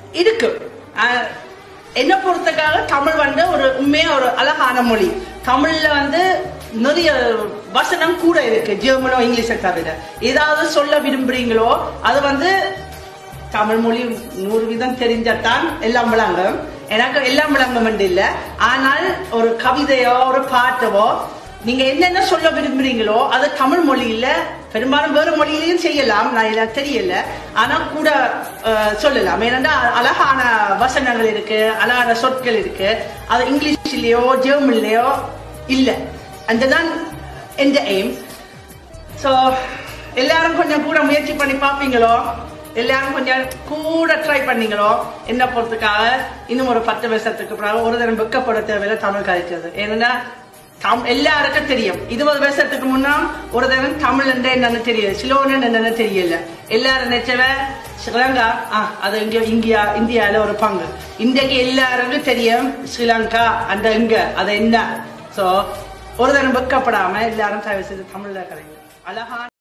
இருக்கு ஆஹ், என்ன பொறுத்தக்காக தமிழ் வந்து ஒரு உண்மையா ஒரு அழகான மொழி தமிழ்ல வந்து நிறைய வசனம் கூட இருக்கு ஜெர்மனோ இங்கிலீஷை தவிர ஏதாவது சொல்ல விரும்புறீங்களோ அது வந்து தமிழ் மொழி நூறு வீதம் தெரிஞ்சத்தான் எல்லாம் விளங்கும் எனக்கு எல்லாம் விளங்கும் என்று இல்ல ஆனால் ஒரு கவிதையோ ஒரு பாட்டவோ நீங்க என்னென்ன சொல்ல விரும்புறீங்களோ அது தமிழ் மொழியில பெரும்பாலும் வேறு மொழியிலையும் செய்யலாம் நான் எனக்கு தெரியல ஆனா கூட அஹ், சொல்லலாம் ஏன்னா அழகான வசனங்கள் இருக்கு அழகான சொற்கள் இருக்கு அது இங்கிலீஷ்லயோ ஜெர்மன்லயோ இல்ல அதுதான் எந்த எய்ம் ஸோ எல்லாரும் கொஞ்சம் கூட முயற்சி பண்ணி பார்ப்பீங்களோ எல்லாரும் கொஞ்சம் கூட ட்ரை பண்ணீங்களோ என்ன பொறுத்துக்காக இன்னும் ஒரு பத்து வருஷத்துக்கு பிறகு ஒரு தரம் வெக்கப்பட தேவையில்ல தமிழ் கழிச்சது ஏன்னா தம் எல்லாருக்கும் தெரியும் இருபது வருஷத்துக்கு முன்னா ஒரு தரம் தமிழ் என்ற என்னன்னு தெரியல சிலோன்னு என்னன்னு தெரியல எல்லாரும் நினைச்சவ ஸ்ரீலங்கா ஆ அது இங்க இந்தியா இந்தியால ஒரு பங்கு இன்றைக்கு எல்லாருக்கும் தெரியும் ஸ்ரீலங்கா அந்த இங்க அது என்ன சோ ஒரு தரம் வெக்கப்படாம எல்லாரும் தயவு செய்து தமிழ்ல கலைங்க அழகான